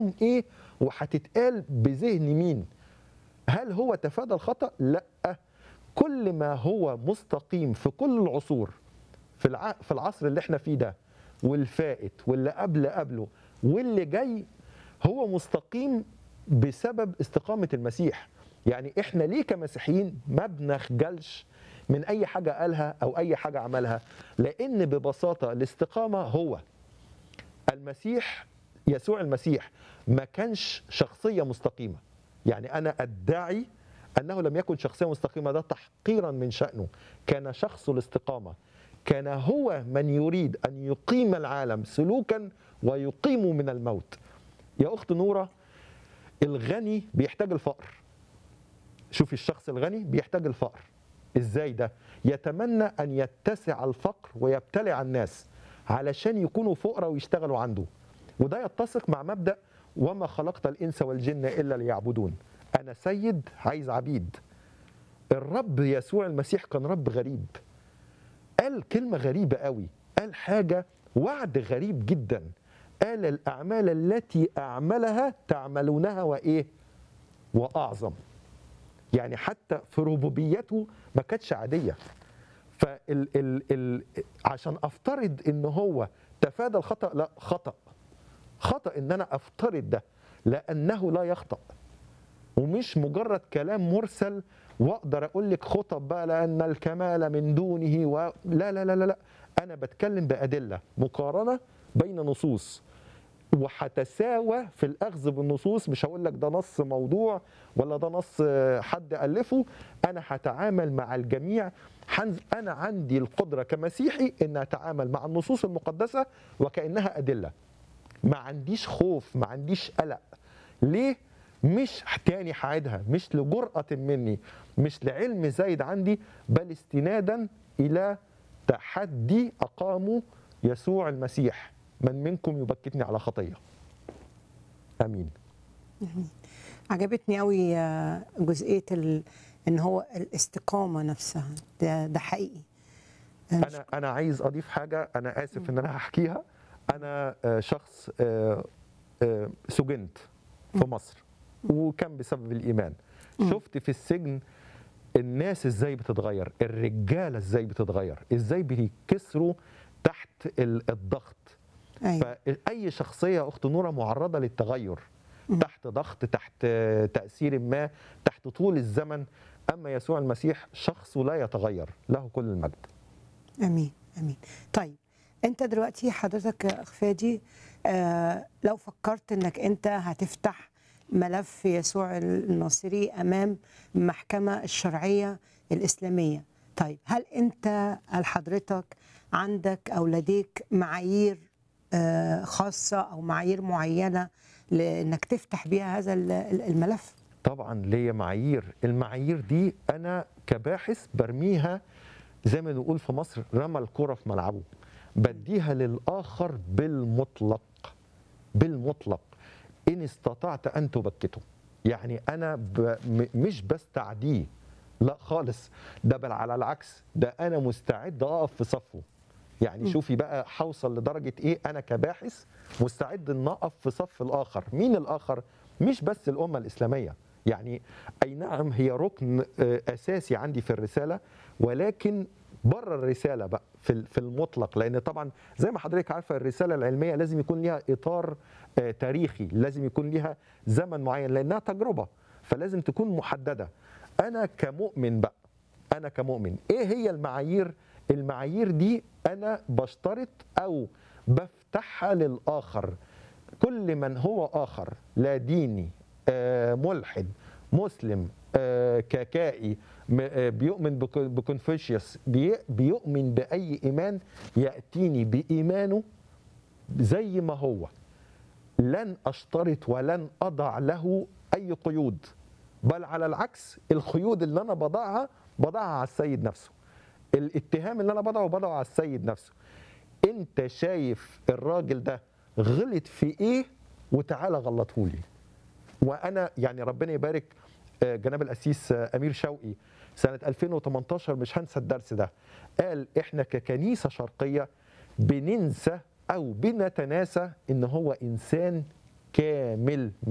ايه وهتتقال بذهن مين هل هو تفادى الخطا لا كل ما هو مستقيم في كل العصور في الع... في العصر اللي احنا فيه ده والفائت واللي قبل قبله واللي جاي هو مستقيم بسبب استقامة المسيح يعني احنا ليه كمسيحيين ما بنخجلش من اي حاجة قالها او اي حاجة عملها لان ببساطة الاستقامة هو المسيح يسوع المسيح ما كانش شخصية مستقيمة يعني انا ادعي انه لم يكن شخصية مستقيمة ده تحقيرا من شأنه كان شخص الاستقامة كان هو من يريد ان يقيم العالم سلوكا ويقيم من الموت يا اخت نوره الغني بيحتاج الفقر شوفي الشخص الغني بيحتاج الفقر ازاي ده يتمنى ان يتسع الفقر ويبتلع الناس علشان يكونوا فقراء ويشتغلوا عنده وده يتسق مع مبدا وما خلقت الانس والجن الا ليعبدون انا سيد عايز عبيد الرب يسوع المسيح كان رب غريب قال كلمه غريبه قوي قال حاجه وعد غريب جدا قال الاعمال التي اعملها تعملونها وايه واعظم يعني حتى في ربوبيته ما كانتش عاديه فال ال ال عشان افترض ان هو تفادى الخطا لا خطا خطا ان انا افترض ده لانه لا يخطأ ومش مجرد كلام مرسل واقدر اقول لك خطب بقى لان الكمال من دونه و... لا لا لا لا لا انا بتكلم بادله مقارنه بين نصوص وهتساوى في الاخذ بالنصوص مش هقول لك ده نص موضوع ولا ده نص حد الفه انا هتعامل مع الجميع انا عندي القدره كمسيحي ان اتعامل مع النصوص المقدسه وكانها ادله ما عنديش خوف ما عنديش قلق ليه مش تاني هعيدها مش لجرأة مني مش لعلم زايد عندي بل استنادا إلى تحدي أقامه يسوع المسيح من منكم يبكتني على خطية أمين عجبتني قوي جزئية ال... ان هو الاستقامة نفسها ده, ده حقيقي أنا أنا عايز أضيف حاجة أنا آسف إن أنا هحكيها أنا شخص سجنت في مصر وكان بسبب الايمان م. شفت في السجن الناس ازاي بتتغير الرجاله ازاي بتتغير ازاي بيكسروا تحت الضغط أيوة. فاي شخصيه اخت نوره معرضه للتغير م. تحت ضغط تحت تاثير ما تحت طول الزمن اما يسوع المسيح شخص لا يتغير له كل المجد امين امين طيب انت دلوقتي حضرتك اخ فادي آه لو فكرت انك انت هتفتح ملف يسوع الناصري امام المحكمه الشرعيه الاسلاميه طيب هل انت هل حضرتك عندك او لديك معايير خاصه او معايير معينه لانك تفتح بيها هذا الملف طبعا ليا معايير المعايير دي انا كباحث برميها زي ما نقول في مصر رمى الكره في ملعبه بديها للاخر بالمطلق بالمطلق ان استطعت ان تبكته يعني انا ب... مش بستعديه لا خالص ده بل على العكس ده انا مستعد اقف في صفه يعني م. شوفي بقى هوصل لدرجه ايه انا كباحث مستعد ان اقف في صف الاخر مين الاخر مش بس الامه الاسلاميه يعني اي نعم هي ركن اساسي عندي في الرساله ولكن بره الرساله بقى في في المطلق لان طبعا زي ما حضرتك عارفه الرساله العلميه لازم يكون ليها اطار تاريخي لازم يكون ليها زمن معين لانها تجربه فلازم تكون محدده انا كمؤمن بقى انا كمؤمن ايه هي المعايير المعايير دي انا بشترط او بفتحها للاخر كل من هو اخر لا ديني ملحد مسلم كاكائي بيؤمن بكونفوشيوس بيؤمن باي ايمان ياتيني بايمانه زي ما هو لن اشترط ولن اضع له اي قيود بل على العكس القيود اللي انا بضعها بضعها على السيد نفسه الاتهام اللي انا بضعه بضعه على السيد نفسه انت شايف الراجل ده غلط في ايه وتعالى غلطه لي وانا يعني ربنا يبارك جناب القسيس امير شوقي سنه 2018 مش هنسى الدرس ده قال احنا ككنيسه شرقيه بننسى او بنتناسى ان هو انسان كامل